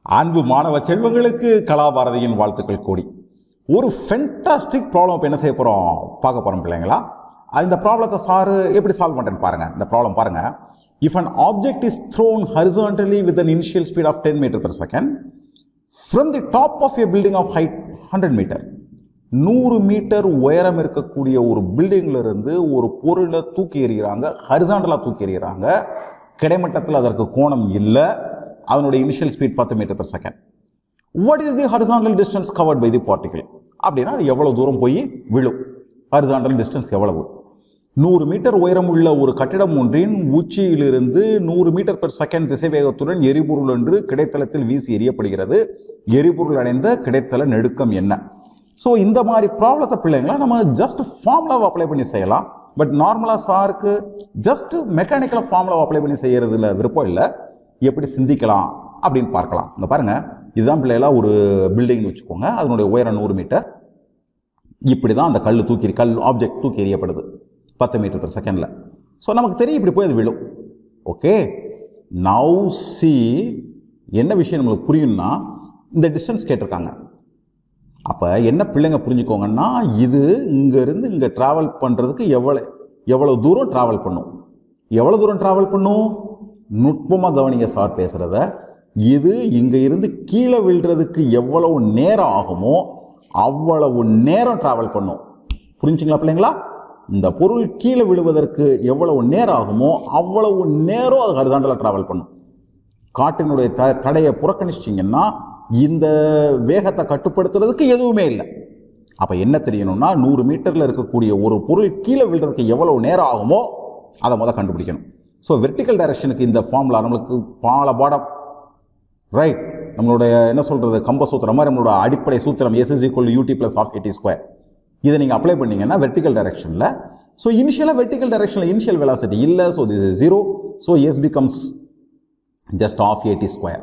அன்பு மாணவ செல்வங்களுக்கு கலாபாரதியின் வாழ்த்துக்கள் கூடி ஒரு ஃபென்டாஸ்டிக் ப்ராப்ளம் இப்போ என்ன செய்ய போகிறோம் பார்க்க போகிறோம் பிள்ளைங்களா அது இந்த ப்ராப்ளத்தை சாரு எப்படி சால்வ் பண்ணுறேன்னு பாருங்கள் இந்த ப்ராப்ளம் பாருங்கள் if an object is thrown horizontally with an initial speed of 10 meter per second from the top of a building of height 100 meter நூறு மீட்டர் உயரம் இருக்கக்கூடிய ஒரு buildingல இருந்து ஒரு பொருளை தூக்கி எறிகிறாங்க ஹரிசாண்டலாக தூக்கி எறிகிறாங்க கிடைமட்டத்தில் அதற்கு கோணம் இல்லை அதனுடைய இனிஷியல் ஸ்பீட் பத்து metre per second what is the horizontal distance covered by the particle அப்படின்னா அது எவ்வளோ தூரம் போய் விழும் ஹரிசாண்டல் டிஸ்டன்ஸ் எவ்வளவு நூறு மீட்டர் உயரம் உள்ள ஒரு கட்டிடம் ஒன்றின் உச்சியிலிருந்து நூறு மீட்டர் பெர் செகண்ட் திசைவேகத்துடன் எரிபொருள் என்று கிடைத்தளத்தில் வீசி எறியப்படுகிறது எரிபொருள் அடைந்த கிடைத்தள நெடுக்கம் என்ன ஸோ இந்த மாதிரி ப்ராப்ளத்தை பிள்ளைங்களா நம்ம ஜஸ்ட் ஃபார்முலாவை அப்ளை பண்ணி செய்யலாம் பட் நார்மலாக சாருக்கு ஜஸ்ட் மெக்கானிக்கலாக ஃபார்முலாவை அப்ளை பண்ணி செய்யறதுல விருப்பம் இல்லை எப்படி சிந்திக்கலாம் அப்படின்னு பார்க்கலாம் இங்க பாருங்க இதுதான் பிள்ளைகளா ஒரு பில்டிங்னு வச்சுக்கோங்க அதனுடைய உயரம் நூறு மீட்டர் இப்படி தான் அந்த கல் தூக்கி கல் ஆப்ஜெக்ட் தூக்கி எறியப்படுது பத்து மீட்டர் per செகண்டில் ஸோ நமக்கு தெரியும் இப்படி போய் அது விழும் ஓகே நவ் சி என்ன விஷயம் நம்மளுக்கு புரியும்னா இந்த டிஸ்டன்ஸ் கேட்டிருக்காங்க அப்போ என்ன பிள்ளைங்க புரிஞ்சுக்கோங்கன்னா இது இங்கேருந்து இங்கே ட்ராவல் பண்ணுறதுக்கு எவ்வளோ எவ்வளோ தூரம் ட்ராவல் பண்ணும் எவ்வளோ தூரம் ட்ராவல் பண்ணும் நுட்பமாக கவனிங்க சார் பேசுகிறத இது இங்கே இருந்து கீழே விழுறதுக்கு எவ்வளவு நேரம் ஆகுமோ அவ்வளவு நேரம் ட்ராவல் பண்ணும் புரிஞ்சுங்களா பிள்ளைங்களா இந்த பொருள் கீழே விழுவதற்கு எவ்வளவு நேரம் ஆகுமோ அவ்வளவு நேரம் அது ஹரிசாண்டலாக ட்ராவல் பண்ணும் காட்டினுடைய த தடையை புறக்கணிச்சிட்டிங்கன்னா இந்த வேகத்தை கட்டுப்படுத்துறதுக்கு எதுவுமே இல்லை அப்போ என்ன தெரியணும்னா நூறு மீட்டரில் இருக்கக்கூடிய ஒரு பொருள் கீழே விழுறதுக்கு எவ்வளவு நேரம் ஆகுமோ அதை முத கண்டுபிடிக்கணும் ஸோ வெர்டிக்கல் டைரக்ஷனுக்கு இந்த ஃபார்முலா நம்மளுக்கு பால பாடம் ரைட் நம்மளுடைய என்ன சொல்கிறது கம்ப சூத்திரம் மாதிரி நம்மளோட அடிப்படை சூத்திரம் S is equal U T plus half A T square இதை நீங்கள் அப்ளை பண்ணீங்கன்னா வெர்டிக்கல் டைரக்ஷனில் ஸோ இனிஷியலாக வெர்டிக்கல் டைரக்ஷனில் இனிஷியல் வெலாசிட்டி இல்லை so this is zero so S becomes just half A T square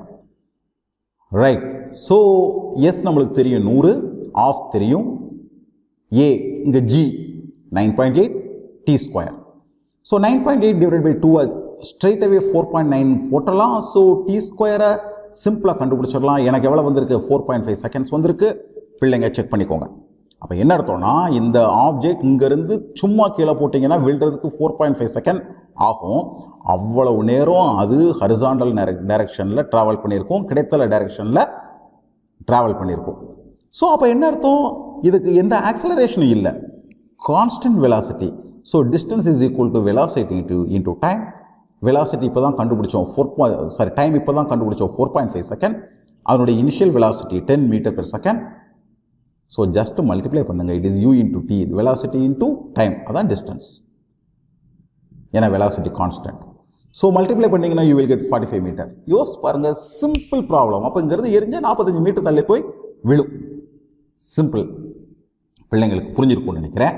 right so S நம்மளுக்கு தெரியும் நூறு ஆஃப் தெரியும் ஏ இங்கே G nine point eight T square so nine point eight divide by two straight away four point nine போட்டலாம் so T ஸ்கொயரை சிம்பிளாக கண்டுபிடிச்சிடலாம் எனக்கு எவ்வளோ வந்திருக்கு ஃபோர் பாயிண்ட் ஃபைவ் செகண்ட்ஸ் வந்திருக்கு பிள்ளைங்க செக் பண்ணிக்கோங்க அப்போ என்ன அர்த்தம்னா இந்த ஆப்ஜெக்ட் இங்கேருந்து சும்மா கீழே போட்டிங்கன்னா விழுறதுக்கு ஃபோர் பாயிண்ட் ஃபைவ் செகண்ட் ஆகும் அவ்வளவு நேரம் அது ஹரிசாண்டல் டைரக்ஷனில் ட்ராவல் பண்ணியிருக்கும் கிடைத்தல டைரக்ஷனில் ட்ராவல் பண்ணியிருக்கும் ஸோ அப்போ என்ன அர்த்தம் இதுக்கு எந்த ஆக்சலரேஷனும் இல்லை constant velocity so distance is equal to velocity into into time velocity இப்போ தான் கண்டுபிடிச்சோம் ஃபோர் பாயிண்ட் சாரி டைம் இப்போ தான் கண்டுபிடிச்சோம் ஃபோர் பாயிண்ட் ஃபைவ் செகண்ட் அதனுடைய initial velocity ten metre per second so just multiply பண்ணுங்கள் it is U into T velocity into time அதான் distance ஏன்னா வெலாசிட்டி கான்ஸ்டன்ட் ஸோ மல்டிப்ளை பண்ணிங்கன்னா you will get forty five metre யோஸ் பாருங்கள் simple problem அப்போ இங்கேருந்து எரிஞ்சால் நாற்பத்தஞ்சு மீட்டர் தள்ளி போய் விழும் சிம்பிள் பிள்ளைங்களுக்கு புரிஞ்சிருக்கும்னு நினைக்கிறேன்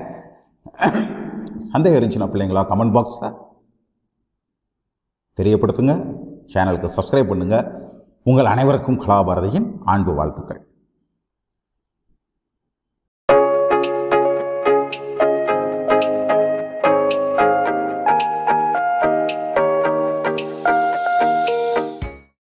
சந்தேகம் இருந்துச்சுன்னா பிள்ளைங்களா கமெண்ட் பாக்ஸில் தெரியப்படுத்துங்க சேனலுக்கு சப்ஸ்கிரைப் பண்ணுங்கள் உங்கள் அனைவருக்கும் கலாபாரதியின் அன்பு வாழ்த்துக்கள்